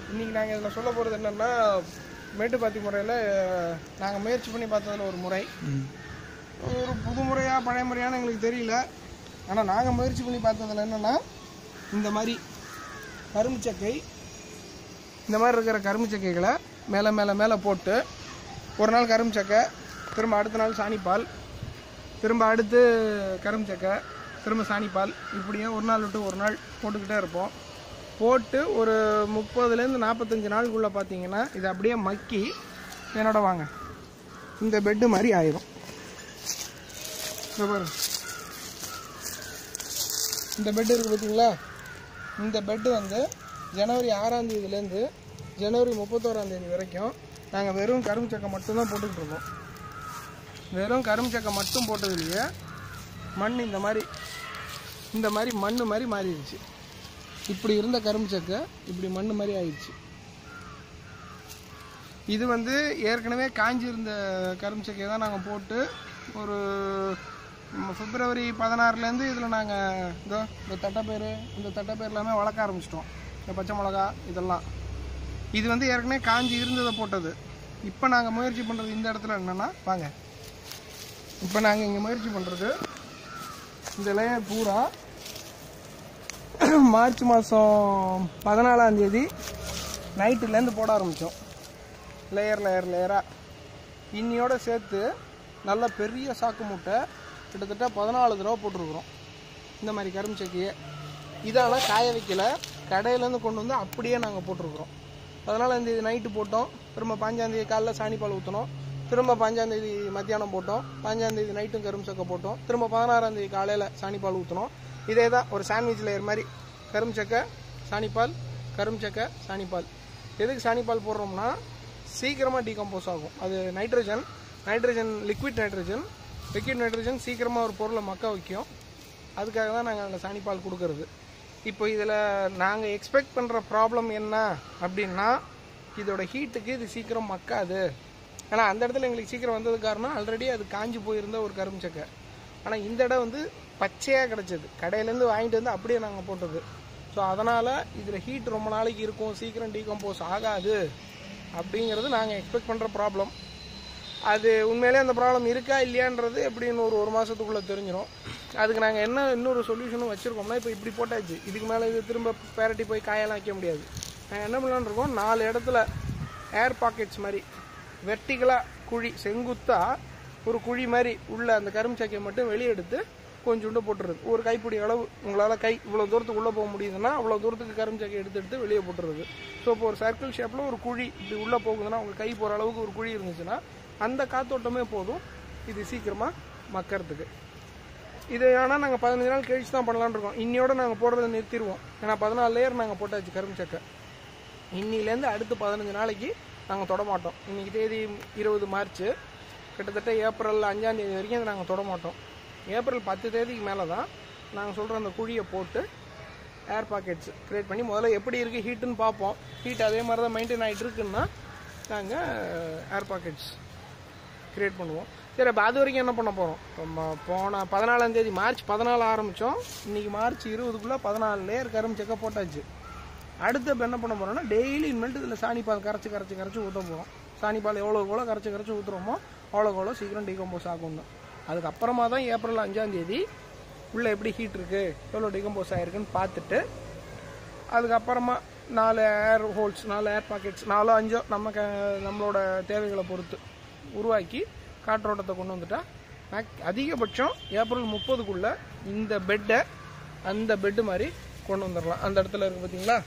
இன்றைக்கி நாங்கள் இதில் சொல்ல போகிறது என்னென்னா மேட்டுப்பாத்தி முறையில் நாங்கள் முயற்சி பண்ணி பார்த்ததுல ஒரு முறை ஒரு புது முறையா பழைய முறையான்னு எங்களுக்கு தெரியல ஆனால் நாங்கள் முயற்சி பண்ணி பார்த்ததுல என்னென்னா இந்த மாதிரி கரும்பு சக்கை இந்த மாதிரி இருக்கிற கரும்பு சக்கைகளை மேலே மேலே மேலே போட்டு ஒரு நாள் கரும்பு சக்கை திரும்ப அடுத்த நாள் சாணிப்பால் திரும்ப அடுத்து கரும்பு சக்கை திரும்ப சாணிப்பால் இப்படியே ஒரு நாள் விட்டு ஒரு நாள் போட்டுக்கிட்டே இருப்போம் போட்டு ஒரு முப்பதுலேருந்து நாற்பத்தஞ்சு நாளுக்குள்ளே பார்த்தீங்கன்னா இது அப்படியே மக்கி என்னோட வாங்க இந்த பெட்டு மாதிரி ஆயிரும் இங்க பாருங்க இந்த பெட் இருக்குது பார்த்தீங்களா இந்த பெட்டு வந்து ஜனவரி ஆறாம் தேதியிலேருந்து ஜனவரி முப்பத்தோராம் தேதி வரைக்கும் நாங்கள் வெறும் கரும்பு சக்கை மட்டும்தான் போட்டுக்கிட்டு இருக்கோம் வெறும் கரும்பு சக்கை மட்டும் போட்டதுலேயே மண் இந்த மாதிரி இந்த மாதிரி மண் மாதிரி மாறிடுச்சு இப்படி இருந்த கரும்பு சக்கை இப்படி மண் மாதிரி ஆயிடுச்சு இது வந்து ஏற்கனவே காஞ்சி இருந்த கரும்பு சக்கையை தான் நாங்கள் போட்டு ஒரு ம், பிப்ரவரி பதினாறுலேருந்து இதில் நாங்கள் இதோ இந்த தட்டைப்பயிறு இந்த தட்டைப்பயிறு எல்லாமே வளர்க்க ஆரம்பிச்சிட்டோம் இந்த பச்சை மிளகா இதெல்லாம் இது வந்து ஏற்கனவே காஞ்சி இருந்ததை போட்டது இப்போ நாங்கள் முயற்சி பண்ணுறது இந்த இடத்துல என்னென்னா வாங்க இப்போ நாங்கள் இங்கே முயற்சி பண்ணுறது இந்த லேயர் பூரா மார்ச் மாதம் பதினாலாம் தேதி நைட்டுலேருந்து போட ஆரம்பித்தோம் லேயர் லேயர் லேயராக இன்னியோட சேர்த்து நல்ல பெரிய சாக்கு மூட்டை கிட்டத்தட்ட பதினாலு தடவை போட்டிருக்கிறோம் இந்த மாதிரி கரும்பு சக்கையை இதெல்லாம் காய வைக்கல கடையிலேருந்து கொண்டு வந்து அப்படியே நாங்கள் போட்டிருக்கிறோம் பதினாலாம் தேதி நைட்டு போட்டோம் திரும்ப பாஞ்சாந்தேதி காலைல சாணிப்பால் ஊற்றினோம் திரும்ப பாஞ்சாந்தேதி மத்தியானம் போட்டோம் பாஞ்சாந்தேதி நைட்டும் கரும்பு சக்கை போட்டோம் திரும்ப பதினாறாம் தேதி காலையில் சாணிப்பால் ஊற்றினோம் இதே தான் ஒரு சாண்ட்விச் லேயர் மாதிரி கரும்பு சக்கை சாணிப்பால் கரும்பு சக்கை சாணிப்பால் எதுக்கு சாணிப்பால் போடுறோம்னா சீக்கிரமாக டீகம்போஸ் ஆகும் அது nitrogen nitrogen liquid nitrogen liquid nitrogen சீக்கிரமாக ஒரு பொருளை மக்க வைக்கும் அதுக்காக தான் நாங்கள் அந்த சாணிப்பால் கொடுக்கறது இப்போ இதில் நாங்கள் எக்ஸ்பெக்ட் பண்ணுற ப்ராப்ளம் என்ன அப்படின்னா இதோட ஹீட்டுக்கு இது சீக்கிரம் மக்காது ஏன்னா அந்த இடத்துல எங்களுக்கு சீக்கிரம் வந்தது காரணம் ஆல்ரெடி அது காஞ்சி போயிருந்த ஒரு கரும்பு சக்கை ஆனால் இந்த இடம் வந்து பச்சையாக கிடச்சது கடையிலேருந்து வாங்கிட்டு வந்து அப்படியே நாங்கள் போட்டது ஸோ அதனால் இதில் ஹீட் ரொம்ப நாளைக்கு இருக்கும் சீக்கிரம் டீகம்போஸ் ஆகாது அப்படிங்கிறது நாங்கள் எக்ஸ்பெக்ட் பண்ணுற ப்ராப்ளம் அது உண்மையிலே அந்த ப்ராப்ளம் இருக்கா இல்லையான்றது எப்படின்னு ஒரு ஒரு மாதத்துக்குள்ளே தெரிஞ்சிடும் அதுக்கு நாங்கள் என்ன இன்னொரு சொல்யூஷனும் வச்சுருக்கோம்னா இப்போ இப்படி போட்டாச்சு இதுக்கு மேலே இது திரும்ப பேரட்டி போய் காயெல்லாம் வைக்க முடியாது நாங்கள் என்ன பண்ணலான்னு இருக்கோம் நாலு இடத்துல ஏர் பாக்கெட்ஸ் மாதிரி வெர்டிகலாக குழி செங்குத்தா ஒரு குழி மாதிரி உள்ள அந்த கரும்பு சக்கையை மட்டும் வெளியே எடுத்து கொஞ்சோண்டு போட்டுறது ஒரு கைப்பிடி அளவு உங்களால் கை இவ்வளோ தூரத்துக்கு உள்ளே போக முடியுதுன்னா அவ்வளோ தூரத்துக்கு கரும்பு சக்கை எடுத்து எடுத்து வெளியே போட்டுறது ஸோ இப்போ ஒரு சர்க்கிள் ஷேப்பில் ஒரு குழி இப்படி உள்ளே போகுதுன்னா உங்கள் கை போகிற அளவுக்கு ஒரு குழி இருந்துச்சுன்னா அந்த காத்தோட்டமே போதும் இது சீக்கிரமாக மக்கறதுக்கு இது ஆனால் நாங்கள் பதினஞ்சு நாள் கழிச்சு தான் பண்ணலான்னு இருக்கோம் இன்னியோட நாங்கள் போடுறதை நிறுத்திடுவோம் ஏன்னா பதினாலு லேயர் நாங்கள் போட்டாச்சு கரும்பு சக்கை இன்னிலேருந்து அடுத்து பதினஞ்சு நாளைக்கு நாங்கள் தொட மாட்டோம் இன்னைக்கு தேதி இருபது மார்ச் கிட்டத்தட்ட ஏப்ரல் அஞ்சாம் தேதி வரைக்கும் அதை நாங்கள் தொட மாட்டோம் ஏப்ரல் பத்து தேதிக்கு மேலே தான் நாங்கள் சொல்கிற அந்த குழியை போட்டு ஏர் பாக்கெட்ஸ் க்ரியேட் பண்ணி முதல்ல எப்படி இருக்குது ஹீட்டுன்னு பார்ப்போம் ஹீட் அதே மாதிரி தான் மெயின்டைன் ஆகிட்டு இருக்குன்னா நாங்கள் ஏர் பாக்கெட்ஸ் கிரியேட் பண்ணுவோம் சரி அப்போ அது வரைக்கும் என்ன பண்ண போகிறோம் நம்ம போன பதினாலாம் தேதி மார்ச் பதினாலு ஆரம்பித்தோம் இன்னைக்கு மார்ச் இருபதுக்குள்ளே பதினாலு லேயர் கரும்பு செக்க போட்டாச்சு அடுத்து இப்போ என்ன பண்ண போகிறோம்னா டெய்லி இனிமேல்ட்டு இதில் சாணிப்பால் கரைச்சி கரைச்சி கரைச்சி ஊற்ற போகிறோம் சாணிப்பால் எவ்வளோ எவ்வளோ கரைச்சி கரைச்சி ஊற்றுறோமோ அவ்வளோ எவ்வளோ சீக்கிரம் டீகம்போஸ் ஆகும்னு அதுக்கப்புறமா தான் ஏப்ரல் அஞ்சாம் தேதி உள்ளே எப்படி ஹீட் இருக்குது எவ்வளோ டீகம்போஸ் ஆகிருக்குன்னு பார்த்துட்டு அதுக்கப்புறமா நாலு ஏர் ஹோல்ஸ் நாலு ஏர் பாக்கெட்ஸ் நாலோ அஞ்சோ நம்ம க நம்மளோட தேவைகளை பொறுத்து உருவாக்கி காற்றோட்டத்தை கொண்டு வந்துட்டா மேக் அதிகபட்சம் ஏப்ரல் முப்பதுக்குள்ளே இந்த பெட்டை அந்த பெட்டு மாதிரி கொண்டு வந்துடலாம் அந்த இடத்துல இருக்கு பார்த்தீங்களா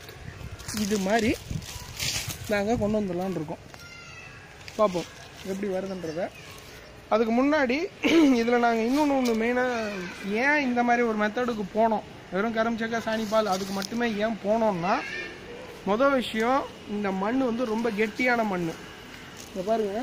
இது மாதிரி நாங்கள் கொண்டு வந்துடலான்னு இருக்கோம் பார்ப்போம் எப்படி வருதுன்றத அதுக்கு முன்னாடி இதில் நாங்கள் இன்னொன்று ஒன்று மெயினாக ஏன் இந்த மாதிரி ஒரு மெத்தடுக்கு போனோம் வெறும் கரும் சக்கா சாணிப்பால் அதுக்கு மட்டுமே ஏன் போனோம்னா மொதல் விஷயம் இந்த மண் வந்து ரொம்ப கெட்டியான மண் இங்க பாருங்க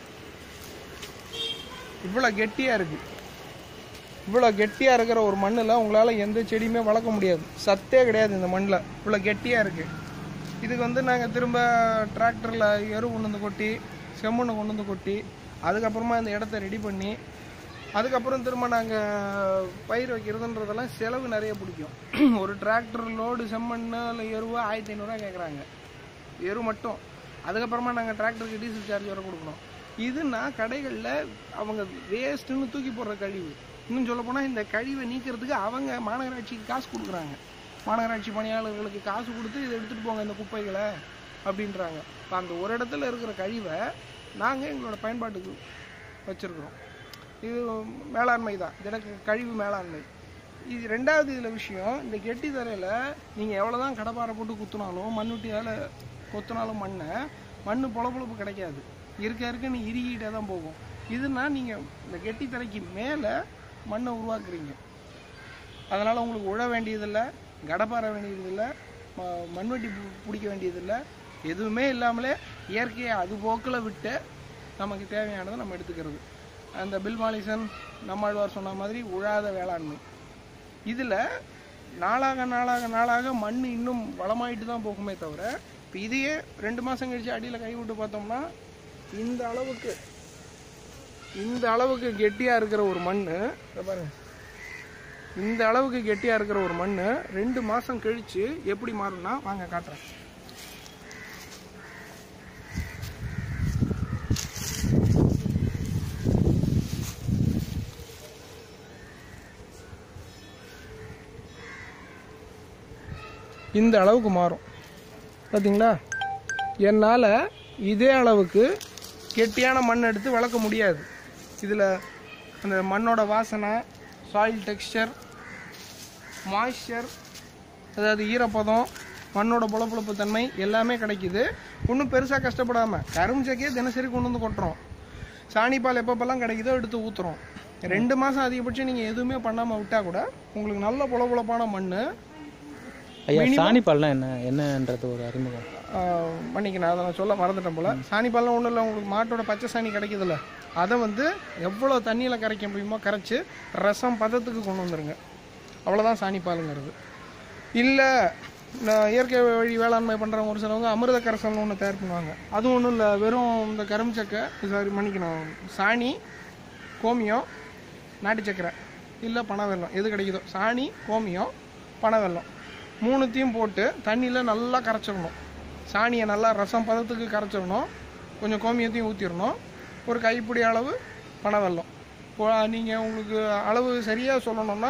இவ்வளோ கெட்டியாக இருக்குது இவ்வளோ கெட்டியாக இருக்கிற ஒரு மண்ணில் உங்களால் எந்த செடியுமே வளர்க்க முடியாது சத்தே கிடையாது இந்த மண்ணில் இவ்வளோ கெட்டியாக இருக்குது இதுக்கு வந்து நாங்கள் திரும்ப டிராக்டரில் எரு கொண்டு வந்து கொட்டி செம்மண்ணை கொண்டு வந்து கொட்டி அதுக்கப்புறமா இந்த இடத்த ரெடி பண்ணி அதுக்கப்புறம் திரும்ப நாங்கள் பயிர் வைக்கிறதுன்றதெல்லாம் செலவு நிறைய பிடிக்கும் ஒரு டிராக்டர் லோடு செம்மண்ணு இல்லை எருவா ஆயிரத்தி ஐநூறுரூவா கேட்குறாங்க எரு மட்டும் அதுக்கப்புறமா நாங்கள் டிராக்டருக்கு டீசல் சார்ஜ் வர கொடுக்கணும் இதுனா கடைகளில் அவங்க வேஸ்ட்டுன்னு தூக்கி போடுற கழிவு இன்னும் சொல்ல போனால் இந்த கழிவை நீக்கிறதுக்கு அவங்க மாநகராட்சிக்கு காசு கொடுக்குறாங்க மாநகராட்சி பணியாளர்களுக்கு காசு கொடுத்து இதை எடுத்துகிட்டு போங்க இந்த குப்பைகளை அப்படின்றாங்க இப்போ அந்த ஒரு இடத்துல இருக்கிற கழிவை நாங்கள் எங்களோட பயன்பாட்டுக்கு வச்சுருக்குறோம் இது மேலாண்மை தான் திட கழிவு மேலாண்மை இது ரெண்டாவது இதில் விஷயம் இந்த கெட்டி தரையில் நீங்கள் எவ்வளோ தான் கடப்பாரை போட்டு குத்துனாலும் மண்ணுட்டியால் கொத்துனாலும் மண்ணை மண் பொழப்பொழப்பு கிடைக்காது இருக்க இருக்க நீ இறுகிட்டே தான் போகும் இதுனா நீங்கள் இந்த கெட்டி தரைக்கு மேலே மண்ணை உருவாக்குறீங்க அதனால் உங்களுக்கு உழ வேண்டியதில்லை கடப்பார வேண்டியதில்லை ம- மண்வெட்டி பு- பிடிக்க வேண்டியதில்லை எதுவுமே இல்லாமலே இயற்கையை அது போக்கில் விட்டு நமக்கு தேவையானதை நம்ம எடுத்துக்கிறது அந்த பில்மாலிசன் நம்மாழ்வார் சொன்ன மாதிரி உழாத வேளாண்மை இதில் நாளாக நாளாக நாளாக மண் இன்னும் வளமாயிட்டு தான் போகுமே தவிர இப்போ இதையே ரெண்டு மாதம் கழிச்சு அடியில் கை விட்டு பார்த்தோம்னா இந்த அளவுக்கு இந்த அளவுக்கு கெட்டியாக இருக்கிற ஒரு மண் இதை பாருங்க இந்த அளவுக்கு கெட்டியாக இருக்கிற ஒரு மண் ரெண்டு மாதம் கழித்து எப்படி மாறும்னா வாங்க காட்டுறேன் இந்த அளவுக்கு மாறும் பார்த்தீங்களா என்னால் இதே அளவுக்கு கெட்டியான மண் எடுத்து வளர்க்க முடியாது இதில் அந்த மண்ணோட வாசனை சாயில் டெக்ஸ்சர் மாய்ஸ்சர் அதாவது ஈரப்பதம் மண்ணோட புலப்புழப்பு தன்மை எல்லாமே கிடைக்குது ஒன்றும் பெருசாக கஷ்டப்படாமல் கரும்பு தினசரி கொண்டு வந்து கொட்டுறோம் சாணிப்பால் எப்பப்பெல்லாம் கிடைக்குதோ எடுத்து ஊற்றுறோம் ரெண்டு மாதம் அதிகபட்சம் நீங்கள் எதுவுமே பண்ணாமல் விட்டால் கூட உங்களுக்கு நல்ல புலப்புழப்பான மண் ஐயா சாணிப்பால்னா என்ன என்னன்றது ஒரு அறிமுகம் பண்ணிக்கணும் அதை நான் சொல்ல மறந்துட்டேன் போல் சாணிப்பால்லாம் ஒன்றும் இல்லை உங்களுக்கு மாட்டோட பச்சை சாணி கிடைக்குதுல்ல அதை வந்து எவ்வளோ தண்ணியில் கரைக்க முடியுமோ கரைச்சி ரசம் பதத்துக்கு கொண்டு வந்துருங்க அவ்வளோதான் சாணிப்பாலுங்கிறது இல்லை நான் இயற்கை வழி வேளாண்மை பண்ணுறவங்க ஒரு சிலவங்க அமிர்த கரைசல்னு ஒன்று தயார் பண்ணுவாங்க அதுவும் ஒன்றும் இல்லை வெறும் இந்த கரும்பு சக்கை சாரி மன்னிக்கணும் சாணி கோமியம் நாட்டு சக்கரை இல்லை பனை வெல்லம் எது கிடைக்குதோ சாணி கோமியம் பனை வெல்லம் மூணுத்தையும் போட்டு தண்ணியில் நல்லா கரைச்சிடணும் சாணியை நல்லா ரசம் பதத்துக்கு கரைச்சிடணும் கொஞ்சம் கோமியத்தையும் ஊற்றிடணும் ஒரு கைப்பிடி அளவு பனை வெல்லம் இப்போ நீங்கள் உங்களுக்கு அளவு சரியாக சொல்லணும்னா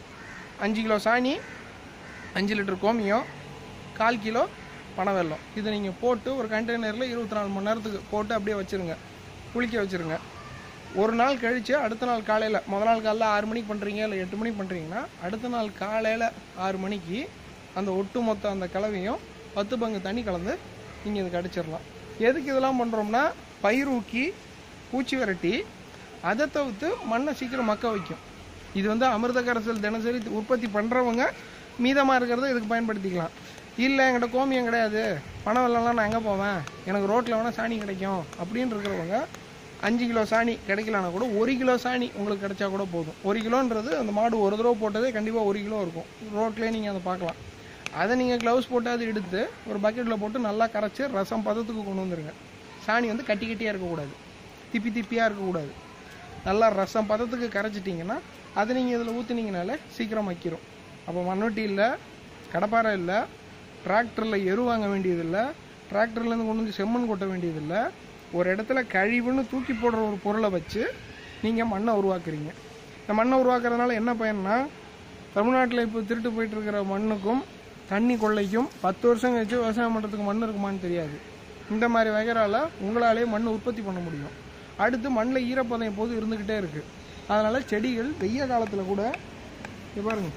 அஞ்சு கிலோ சாணி அஞ்சு லிட்டர் கோமியம் கால் கிலோ பனை வெல்லம் இதை நீங்கள் போட்டு ஒரு கண்டெய்னரில் இருபத்தி நாலு மணி நேரத்துக்கு போட்டு அப்படியே வச்சுருங்க குளிக்க வச்சுருங்க ஒரு நாள் கழித்து அடுத்த நாள் காலையில் முத நாள் காலைல ஆறு மணிக்கு பண்ணுறீங்க இல்லை எட்டு மணிக்கு பண்ணுறீங்கன்னா அடுத்த நாள் காலையில் ஆறு மணிக்கு அந்த ஒட்டு மொத்த அந்த கலவையும் பத்து பங்கு தண்ணி கலந்து நீங்கள் இதுக்கு அடிச்சிடலாம் எதுக்கு இதெல்லாம் பண்ணுறோம்னா பயிர் ஊக்கி பூச்சி விரட்டி அதை தவிர்த்து மண்ணை சீக்கிரம் மக்க வைக்கும் இது வந்து அமிர்த கரைசல் தினசரி உற்பத்தி பண்ணுறவங்க மீதமாக இருக்கிறத இதுக்கு பயன்படுத்திக்கலாம் இல்லை என்கிட்ட கோமியம் கிடையாது பணம் வெள்ளம்லாம் நான் எங்கே போவேன் எனக்கு ரோட்டில் வேணால் சாணி கிடைக்கும் அப்படின்னு இருக்கிறவங்க அஞ்சு கிலோ சாணி கிடைக்கலனா கூட ஒரு கிலோ சாணி உங்களுக்கு கிடைச்சா கூட போதும் ஒரு கிலோன்றது அந்த மாடு ஒரு தடவை போட்டதே கண்டிப்பாக ஒரு கிலோ இருக்கும் ரோட்லேயே நீங்கள் அதை பார்க்கலாம் அதை நீங்கள் க்ளவுஸ் போட்டு அதை எடுத்து ஒரு பக்கெட்டில் போட்டு நல்லா கரைச்சி ரசம் பதத்துக்கு கொண்டு வந்துருங்க சாணி வந்து கட்டி கட்டியாக இருக்கக்கூடாது திப்பி திப்பியாக இருக்கக்கூடாது நல்லா ரசம் பதத்துக்கு கரைச்சிட்டிங்கன்னா அதை நீங்கள் இதில் ஊற்றுனீங்கனாலே சீக்கிரம் வைக்கிறோம் அப்போ மண்வெட்டி இல்லை கடப்பாரை இல்லை டிராக்டரில் எரு வாங்க வேண்டியதில்லை டிராக்டர்லேருந்து கொண்டு வந்து செம்மண் கொட்ட வேண்டியதில்லை ஒரு இடத்துல கழிவுன்னு தூக்கி போடுற ஒரு பொருளை வச்சு நீங்கள் மண்ணை உருவாக்குறீங்க இந்த மண்ணை உருவாக்குறதுனால என்ன பயன்னா தமிழ்நாட்டில் இப்போ திருட்டு போயிட்டு இருக்கிற மண்ணுக்கும் தண்ணி கொள்ளைக்கும் பத்து வருஷம் கழிச்சு விவசாயம் பண்ணுறதுக்கு மண் இருக்குமான்னு தெரியாது இந்த மாதிரி வகைரால உங்களாலே மண் உற்பத்தி பண்ண முடியும் அடுத்து மண்ணில் ஈரப்பதம் எப்போதும் இருந்துக்கிட்டே இருக்குது அதனால் செடிகள் வெய்ய காலத்தில் கூட இங்க பாருங்க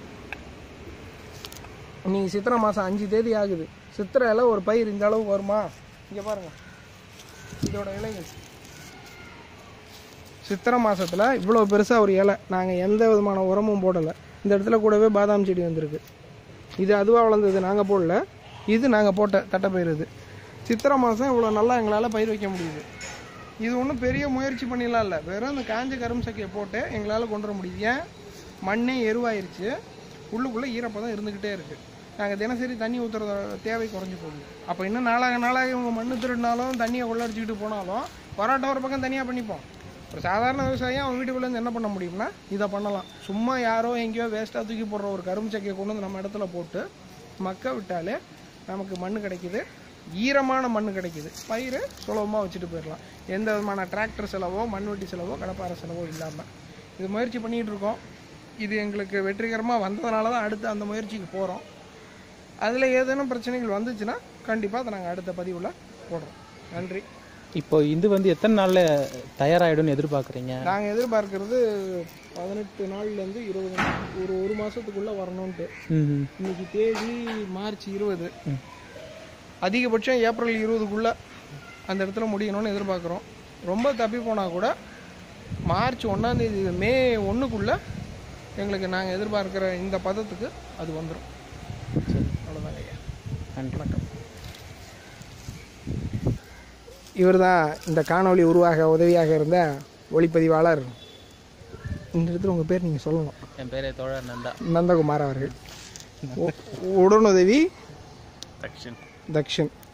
இன்னைக்கு சித்திரை மாதம் அஞ்சு தேதி ஆகுது சித்திரை இலை ஒரு பயிர் இந்த அளவு வருமா இங்கே பாருங்க இதோட இலைகள் சித்திரை மாசத்துல இவ்வளோ பெருசாக ஒரு இலை நாங்கள் எந்த விதமான உரமும் போடலை இந்த இடத்துல கூடவே பாதாம் செடி வந்திருக்கு இது அதுவாக வளர்ந்தது நாங்கள் போடல இது நாங்கள் போட்ட தட்டைப்பயிர் இது சித்திரை மாதம் இவ்வளோ நல்லா எங்களால் பயிர் வைக்க முடியுது இது ஒன்றும் பெரிய முயற்சி பண்ணிலாம் இல்லை வெறும் அந்த காஞ்ச கரும்பு சக்கையை போட்டு எங்களால் கொண்டு வர முடியுது ஏன் மண்ணே எருவாயிருச்சு உள்ளுக்குள்ளே ஈரப்பதம் இருந்துக்கிட்டே இருக்குது நாங்கள் தினசரி தண்ணி ஊற்றுறத தேவை குறைஞ்சி போகுது அப்போ இன்னும் நாளாக நாளாக இவங்க மண்ணு திருடினாலும் தண்ணியை கொள்ளடிச்சிக்கிட்டு போனாலும் பரோட்டா ஒரு பக்கம் தனியாக பண்ணிப்போம் ஒரு சாதாரண விவசாயம் அவன் வீட்டுக்குள்ளேருந்து என்ன பண்ண முடியும்னா இதை பண்ணலாம் சும்மா யாரோ எங்கேயோ வேஸ்ட்டாக தூக்கி போடுற ஒரு கரும்பு சக்கையை கொண்டு வந்து நம்ம இடத்துல போட்டு மக்க விட்டாலே நமக்கு மண் கிடைக்குது ஈரமான மண் கிடைக்குது பயிர் சுலபமாக வச்சுட்டு போயிடலாம் எந்த விதமான டிராக்டர் செலவோ மண்வெட்டி செலவோ கடப்பாறை செலவோ இல்லாமல் இது முயற்சி பண்ணிகிட்டு இருக்கோம் இது எங்களுக்கு வெற்றிகரமாக வந்ததுனால தான் அடுத்து அந்த முயற்சிக்கு போகிறோம் அதில் ஏதேனும் பிரச்சனைகள் வந்துச்சுன்னா கண்டிப்பாக அதை நாங்கள் அடுத்த பதிவில் போடுறோம் நன்றி இப்போ இது வந்து எத்தனை நாள்ல தயாராயிடும்னு எதிர்பார்க்குறீங்க நாங்கள் எதிர்பார்க்கறது பதினெட்டு நாள்லேருந்து இருபது நாள் ஒரு ஒரு மாதத்துக்குள்ளே வரணுன்ட்டு ம் இன்னைக்கு தேதி மார்ச் இருபது அதிகபட்சம் ஏப்ரல் இருபதுக்குள்ளே அந்த இடத்துல முடியணும்னு எதிர்பார்க்குறோம் ரொம்ப தப்பி போனால் கூட மார்ச் ஒன்றாந்தேதி மே ஒன்றுக்குள்ளே எங்களுக்கு நாங்கள் எதிர்பார்க்குற இந்த பதத்துக்கு அது வந்துடும் சரி அவ்வளோதாங்க ஐயா நன்றி வணக்கம் இவர் தான் இந்த காணொளி உருவாக உதவியாக இருந்த ஒளிப்பதிவாளர் இந்த இடத்துல உங்கள் பேர் நீங்கள் சொல்லணும் என் பேரே தோழர் நந்தா நந்தகுமார் அவர்கள் உ- உடனுதவி தக்ஷன் தக்ஷன்